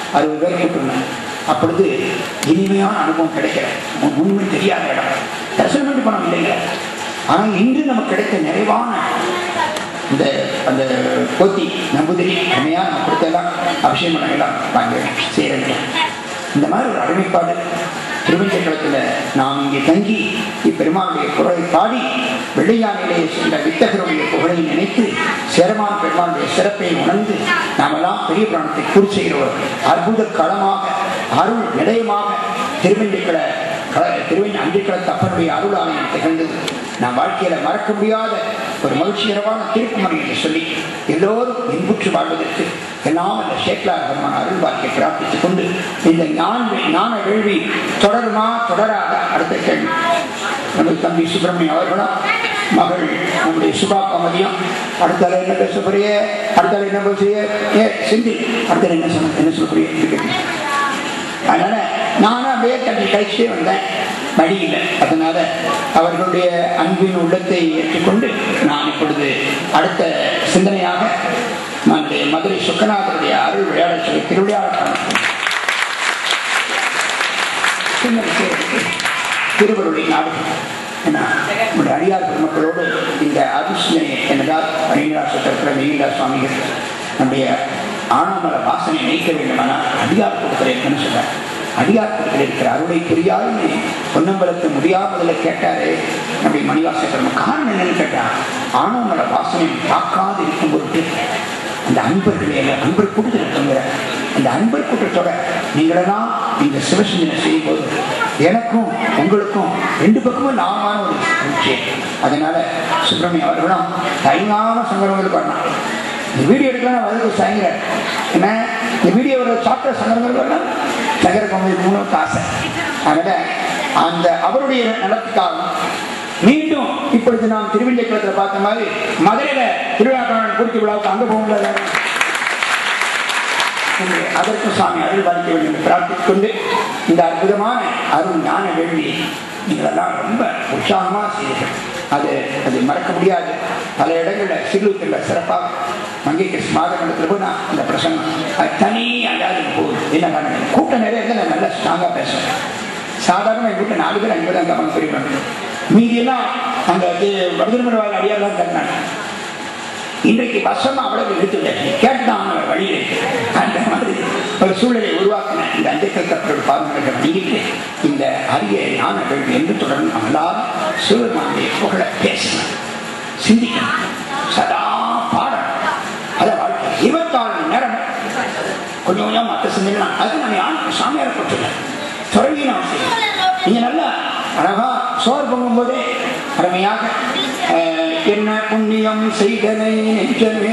அறுபது பேர் கூப்பிட்டுருந்தேன் அப்பொழுது இனிமையான அனுபவம் கிடைக்கல முன்பு தெரியாத இடம் தரிசனம் பண்ணி பணம் இல்லைங்க ஆனால் இன்று நமக்கு கிடைத்த நிறைவான இந்த அந்த போத்தி நம்புதிரி உண்மையாக நம்ம கொடுத்தெல்லாம் அபிஷேகம் பண்ணலாம் வாங்க செய்கிறேங்க இந்த மாதிரி ஒரு அருமைப்பாடு திருவஞ்சக்களத்தில் நாம் இங்கே தங்கி இப்பெருமானுடைய குரலை பாடி வெள்ளையானிலே சென்ற வித்தகருடைய புகழை நினைத்து சேரமான பெருமானுடைய சிறப்பை உணர்ந்து நாமெல்லாம் பெரிய பிராணத்தை கூறி செய்கிற ஒரு அற்புத களமாக அருள் நிலையமாக திருவஞ்சக்கள திருவஞ்ச அஞ்சிக்களத்து அப்பனுடைய அருள் ஆலயம் திகழ்ந்தது நாம் வாழ்க்கையில மறக்க முடியாத ஒரு மகிழ்ச்சிகரமான திருக்குமணி என்று சொல்லி எல்லோரும் இன்புற்று வாழ்வதற்கு எல்லாம் அந்த சேக்கலார் பெருமான அருள் வாழ்க்கை பிரார்த்தித்துக் கொண்டு இந்த ஞான ஞான வேள்வி தொடருமா தொடராத அடுத்த கேள்வி நமது தம்பி சுப்பிரமணியம் அவர்களும் மகள் நம்முடைய சுபா கமதியம் அடுத்தால என்ன பேச போறிய அடுத்தால என்ன பேசுறிய ஏ செந்தில் அடுத்தால என்ன சொன்ன என்ன சொல்ல போறிய அதனால நானும் அப்படியே தட்டி கழிச்சே வந்தேன் வழி இல்லை அதனால அவர்களுடைய அன்பின் உள்ளத்தை ஏற்றுக்கொண்டு நான் இப்பொழுது அடுத்த சிந்தனையாக நம்முடைய மதுரை சுக்கநாதருடைய அருள் விளையாட சொல்லி திருவிளையாட சிந்தனை செய்வதற்கு திருவருடைய நாடுகள் ஏன்னா நம்முடைய அடியார் பெருமக்களோடு இந்த அதிர்ஷ்டனை என்றால் அணிநாச தரப்பில் மெய்யிலா சுவாமிகள் நம்முடைய ஆனமல வாசனை நீக்க வேண்டுமானால் அடியார் கொடுக்கிறேன் சொல்றார் அடியார் கொடுக்கிற இருக்கிற அருளை புரியாது பொன்னம்பலத்து முடியாமதில் கேட்டாரு நம்முடைய மணிவாச பெருமை காரணம் என்னன்னு கேட்டா ஆனமல வாசனை பார்க்காது இருக்கும் பொருட்டு அந்த அன்பர்களே அன்பர் கூட்டத்தில் இருக்கங்கிற அந்த அன்பர் கூட்டத்தோட நீங்களெல்லாம் இந்த சிவசிந்தனை செய்யும் போது எனக்கும் உங்களுக்கும் ரெண்டு பக்கமும் லாபமான ஒரு விஷயம் அதனால சுப்பிரமணியம் அவர்களும் தயங்காம சங்கரங்களுக்கு வரலாம் இந்த வீடியோ எடுக்கலாம் அதுக்கு சாயங்கிறார் என்ன இந்த வீடியோவோட சாப்பிட்ட சங்கரங்களுக்கு வரலாம் சங்கர கோவில் மூணு ஆசை அதனால அந்த அவருடைய நலத்துக்காகவும் மீண்டும் இப்பொழுது நாம் திருவிஞ்சக்குளத்தில் பார்த்த மாதிரி மதுரையில திருவிழாக்காரன் பூர்த்தி விழாவுக்கு அங்க போக முடியாது அதற்கும் சுவாமி அருள் பாதிக்க வேண்டும் என்று பிரார்த்தித்துக் கொண்டு இந்த அற்புதமான அருள் ஞான வேள்வியை நீங்களெல்லாம் ரொம்ப உற்சாகமாக செய்தீர்கள் அது அது மறக்க முடியாது பல இடங்களில் சிறுத்தில் சிறப்பாக மங்கைக்கு மாதகண்டத்தில் போய் நான் இந்த பிரசங்கம் அது தனி அதாவது போகுது என்ன காரணம் கூட்டம் நிறைய இருந்தால் நான் நல்லா ஸ்ட்ராங்காக பேசுவேன் சாதாரண எங்கள் வீட்டில் நாலு பேர் அஞ்சு பேர் அங்கே அவங்க பெரியவங்க மீதியெல்லாம் அந்த வடுதல்மர் அடியார் தான் தந்தாங்க இன்றைக்கு வசமா அவ்வளவு எடுத்துள்ள கேட்டுதான் வழியில் அந்த மாதிரி ஒரு சூழலை உருவாக்கின இந்த அஞ்சக்கல் கப்பலோட பாதங்களை வணங்கிட்டு இந்த அரிய ஞான வேள்வி என்று தொடர்ந்து நம்ம எல்லாரும் சிவபெருமானுடைய புகழ பேசணும் சிந்திக்கணும் சதா பாடணும் அதை வாழ்க்கை இருபத்தாறு மணி நேரம் கொஞ்சம் கொஞ்சம் மற்ற சிந்தனை அது நம்ம யாரும் சாமியாரை போட்டுள்ள துறவியும் அவசியம் நீங்க நல்லா அழகா சோறு பொங்கும் போதே அருமையாக என்ன புண்ணியம் செய்தனை நெஞ்சமே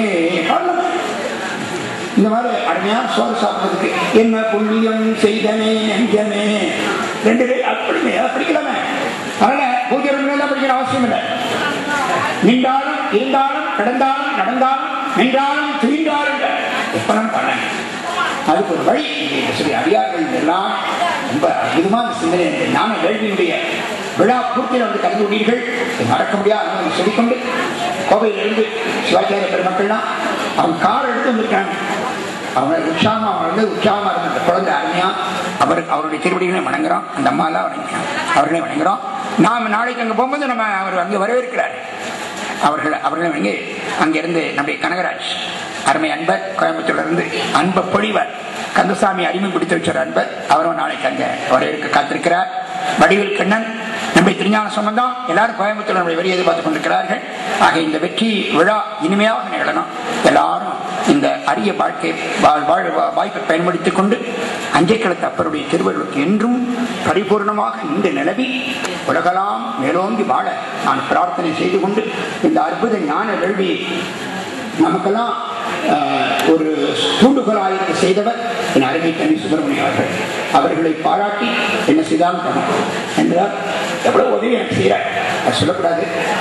இந்த மாதிரி அருமையான சோறு சாப்பிட்றதுக்கு என்ன புண்ணியம் செய்தனே நெஞ்சமே ரெண்டு பேர் அப்படி படிக்கலாமே அதனால பூஜை ரெண்டு பேர் தான் படிக்கிற அவசியம் இல்லை நின்றாலும் இருந்தாலும் நடந்தாலும் நடந்தாலும் நின்றாலும் துணிந்தாலும் எப்பனும் பண்ண அதுக்கு ஒரு வழி சொல்லி அடியார்கள் எல்லாம் ரொம்ப அற்புதமான சிந்தனை ஞான வேள்வியினுடைய விழா பூர்த்தியில் வந்து கலந்து கொண்டீர்கள் மறக்க முடியாது சொல்லிக்கொண்டு கோவையிலிருந்து சிவாச்சாரிய பெருமக்கள்லாம் அவங்க கார் எடுத்து வந்திருக்காங்க அவங்க உற்சாகமா அவங்க வந்து உற்சாகமா இருந்த அந்த குழந்தை அருமையா அவர் அவருடைய திருவடிகளை வணங்குறோம் அந்த அம்மா எல்லாம் வணங்குறோம் அவர்களே வணங்குறோம் நாம் நாளைக்கு அங்கே போகும்போது நம்ம அவர் அங்கே வரவேற்கிறார் அவர்கள் அவர்களை வணங்கி அங்கிருந்து நம்முடைய கனகராஜ் அருமை அன்பர் கோயம்புத்தூர்ல இருந்து அன்ப பொழிவர் கந்தசாமி அடிமை பிடித்து வச்சார் அன்பர் அவரும் நாளைக்கு அங்க வரவேற்க காத்திருக்கிறார் வடிவில் கண்ணன் நம்முடைய திருஞான சம்பந்தம் எல்லாரும் கோயம்புத்தூர் நம்முடைய வரி எதிர்பார்த்துக் கொண்டிருக்கிறார்கள் ஆக இந்த வெற்றி விழா இனிமையாக நிகழணும் எல்லாரும் இந்த அரிய வாழ்க்கை வாய்ப்பை பயன்படுத்திக் கொண்டு அஞ்சைக்களத்து அப்பருடைய திருவள்ளுக்கு என்றும் பரிபூர்ணமாக நின்று நிலவி உலகலாம் மேலோங்கி வாழ நான் பிரார்த்தனை செய்து கொண்டு இந்த அற்புத ஞான வேள்வியை நமக்கெல்லாம் ஒரு தூண்டுகோலாயிரத்தை செய்தவர் என் அருமை தனி சுப்பிரமணியம் அவர்கள் அவர்களை பாராட்டி என்ன செய்தாலும் பண்ணணும் என்றால் எவ்வளவு உதவி எனக்கு செய்கிறார் அது சொல்லக்கூடாது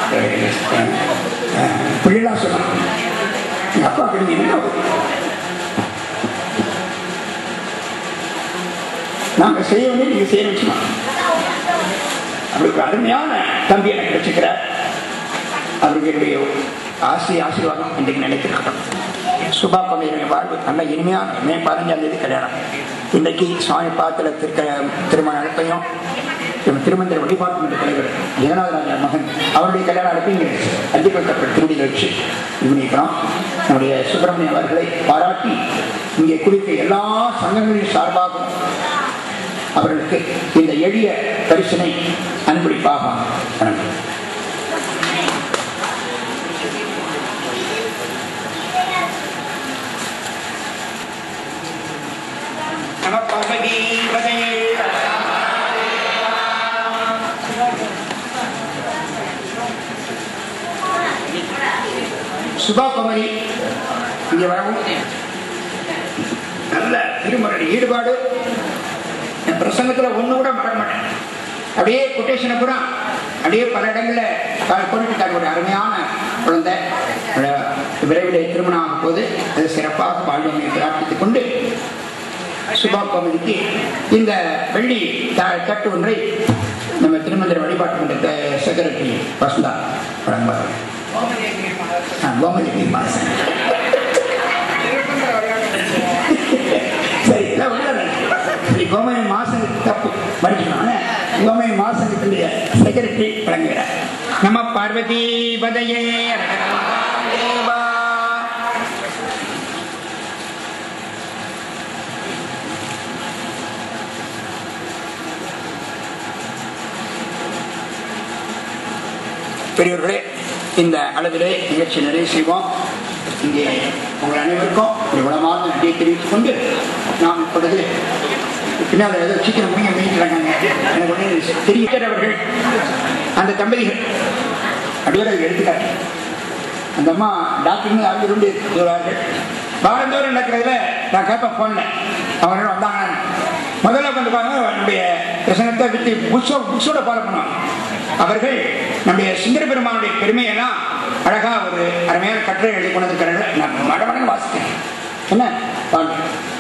பிள்ளைலாம் சொல்லணும் எங்கள் அப்பா கிட்ட என்ன நாங்கள் செய்ய வேண்டிய நீங்கள் செய்ய வச்சுமா அவருக்கு அருமையான தம்பி எனக்கு வச்சுக்கிறார் அவர்களுடைய ஆசை ஆசீர்வாதம் இன்றைக்கு நினைத்திருக்கிறோம் சுபா பமையுடைய வாழ்வு நல்ல இனிமையான மே பதினஞ்சாம் தேதி கல்யாணம் இன்னைக்கு சுவாமி பாத்திர திருக்க திருமண அழைப்பையும் நம்ம திருமந்திர வழிபாட்டு மன்ற தலைவர் ஜெகநாதராஜா மகன் அவருடைய கல்யாண அழைப்பை இங்கே அஞ்சுக்கொள்ளப்பட்ட திருடியில் வச்சு இது பண்ணிக்கிறோம் நம்முடைய சுப்பிரமணியம் அவர்களை பாராட்டி இங்கே குறித்த எல்லா சங்கங்களின் சார்பாகவும் அவர்களுக்கு இந்த எளிய பரிசனை அன்பளிப்பாக வணக்கம் நம பார்வதி பதையே சுபா குமரி இங்கே வரவும் நல்ல திருமறை ஈடுபாடு என் பிரசங்கத்துல ஒண்ணு கூட மறக்க மாட்டேன் அப்படியே கொட்டேஷனை பூரா அப்படியே பல இடங்களில் கொண்டுட்டார் ஒரு அருமையான குழந்தை அஹ் விரைவில் திருமணம் ஆகும் போது அது சிறப்பாக வாழ்வமையை பிரார்த்தித்துக் கொண்டு சுபா கோமதிக்கு இந்த வெள்ளி த- தட்டு ஒன்றை நம்ம திருமந்திர வழிபாட்டு மன்ற செக்ரட்டரி வசந்தா வழங்குவார் ஆ, கோமதி மாசன் சரி எல்லாம் உள்ளது. இப்படி கோமதி மாசனுக்கு தப்பு படிக்கணும் கோமதி மாசனுக்குரிய செக்ரட்டரி வழங்குகிறார் நம்ம பார்வதி பதையே தேவா பெரியவர்களே இந்த அளவிலே நிகழ்ச்சி நிறைவு செய்வோம் இங்கே உங்கள் அனைவருக்கும் ஒரு வளமான நன்றியை தெரிவித்துக் கொண்டு நாம் இப்பொழுது பின்னால் ஏதோ சீக்கிரம் முடிய முடிக்கிறாங்க எனக்கு ஒன்று தெரிவிக்கிறவர்கள் அந்த தம்பதிகள் அப்படியே அதை எடுத்துக்காட்டு அந்த அம்மா டாக்டர்னு அவங்க கொண்டு சொல்வார்கள் வாரந்தோறும் நடக்கிறதுல நான் கேட்பேன் போன்ல அவங்க வந்தாங்க முதல்ல வந்து பாருங்க நம்முடைய பிரசனத்தை விட்டு புக்ஸோ புக்ஸோட ஃபாலோ பண்ணுவாங்க அவர்கள் நம்முடைய சுந்தர பெருமானுடைய பெருமையெல்லாம் அழகா ஒரு அருமையான கட்டுரை எழுதி கொண்டு வந்திருக்கிறார்கள் நான் மடமடன்னு வாசிக்கிறேன் என்ன பாருங்க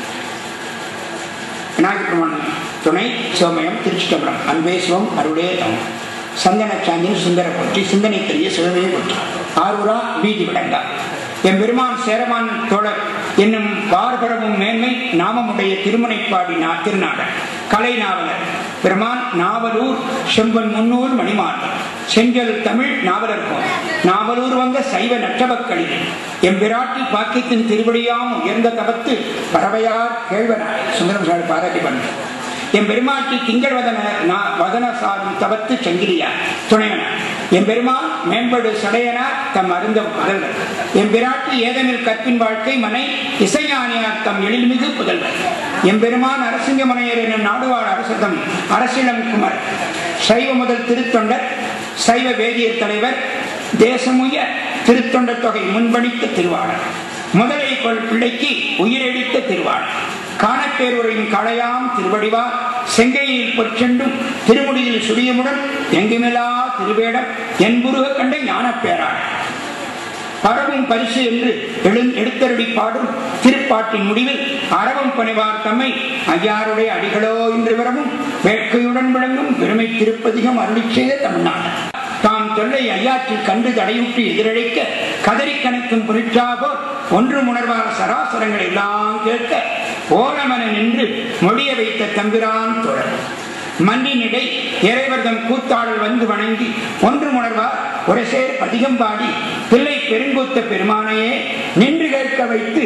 விநாயகர் பெருமான் துணை சிவமயம் திருச்சிட்டபுரம் அன்பே சிவம் அருளே தவம் சந்தன சாந்தின் சுந்தர போற்றி சிந்தனை தெரிய சிவமையை போற்றி ஆரூரா வீதி விடங்கா என் பெருமான் சேரமான் தோழர் என்னும் பார்பரமும் மேன்மை நாமமுடைய திருமுனைப்பாடி நா திருநாடர் கலை நாவலர் பெருமான் நாவலூர் செம்பன் முன்னூர் மணிமான் செஞ்சல் தமிழ் நாவலர் போல் நாவலூர் வந்த சைவ நற்றவக்களில் எம்பிராட்டி பாக்கியத்தின் திருவடியாம் உயர்ந்த தபத்து பறவையார் கேழ்வனார் சுந்தரம் சார் பாராட்டி பண்ணார் என் பெருமாட்டி திங்கள் வதன நா- வதன சாரும் தவத்து செங்கிலியார் துணைவனார் என் பெருமான் மேம்படு சடையனார் தம் அருந்த மதல்வர் என் பிராட்டி ஏதனில் கற்பின் வாழ்க்கை மனை இசைஞானியார் தம் எழில்மிகு புதல்வர் என் பெருமான் அரசிங்க மனையர் எனும் நாடுவாழ் அரசதம் அரசிலம் குமர் சைவ முதல் திருத்தொண்டர் சைவ வேதியர் தலைவர் தேசமுய திருத்தொண்டர் தொகை முன்பணித்த திருவாளர் முதலை கொள் பிள்ளைக்கு உயிரெடுத்த திருவாளர் காணப்பேருரையின் களையாம் திருவடிவா செங்கையில் பொற்செண்டும் திருமுடியில் சுடியமுடன் எங்குமிலா திருவேடம் என்புருக கண்ட ஞானப்பேராள் பரவும் பரிசு என்று எழு- எடுத்தருளி பாடும் திருப்பாட்டின் முடிவில் அறவும் பணிவார் தம்மை ஐயாருடைய அடிகளோ என்று வரவும் வேட்கையுடன் விளங்கும் பெருமை திருப்பதிகம் அருளி செய்த தமிழ்நாடு தாம் தொல்லை ஐயாற்றில் கண்டு தடையுற்று எதிரழைக்க கதறி கணக்கும் பொருட்சாகோ ஒன்று உணர்வார சராசரங்கள் எல்லாம் கேட்க ஓரமன நின்று மொழிய வைத்த தம்பிரான் தோழர் மண்ணினிடை இறைவர்தம் கூத்தாடல் வந்து வணங்கி ஒன்று உணர்வார் ஒரு சேர் பதிகம் பாடி பிள்ளை பெருங்கூத்த பெருமானையே நின்று கேட்க வைத்து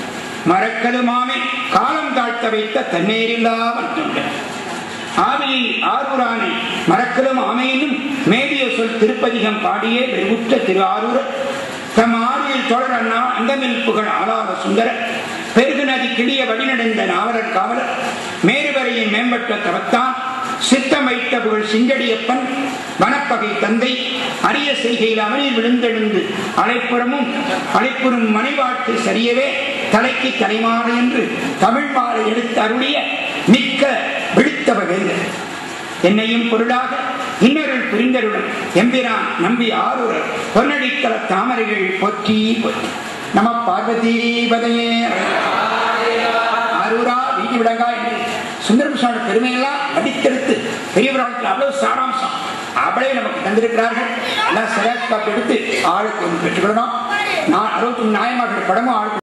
மறக்கலுமாமே காலம் தாழ்த்த வைத்த தன்னேரில்லாமல் தொண்டர் ஆவியை ஆரூரானை மறக்கலும் ஆமையினும் மேவிய சொல் திருப்பதிகம் பாடியே வெறுவுற்ற திரு ஆரூர் தம் ஆவியில் தொடர் அண்ணா அந்தமில் புகழ் ஆளாத சுந்தர பெருகு நதி கிளிய வழிநடைந்த நாவலர் காவலர் மேருவரையை மேம்பட்ட தவத்தான் சித்தம் வைத்த புகழ் சிங்கடியப்பன் வனப்பகை தந்தை அரிய செய்கையில் அவனில் விழுந்தெழுந்து அலைப்புறமும் அலைப்புறும் மணிவாட்டு சரியவே தலைக்கு தலைமாறு என்று தமிழ் மாலை எடுத்து அருளிய மிக்க விழித்தவ வேந்தர் என்னையும் பொருளாக இன்னொருள் புரிந்தருடன் எம்பிரான் நம்பி ஆரூரர் பொன்னடிக்கல தாமரைகள் பொற்றி பொற்றி நம பார்வதி பதையே ஆரூரா வீதி விடங்கா என்று சுந்தரபிரசாத பெருமையெல்லாம் அடித்தெடுத்து பெரியவர்களுக்கு அவ்வளவு சாராம்சம் அவளே நமக்கு தந்திருக்கிறார்கள் எல்லாம் சரியாக எடுத்து ஆளுக்கு ஒன்று பெற்றுக்கொள்ளணும் நான் அறுபத்தி நாயன்மார்கள் படமும் ஆளுக்கு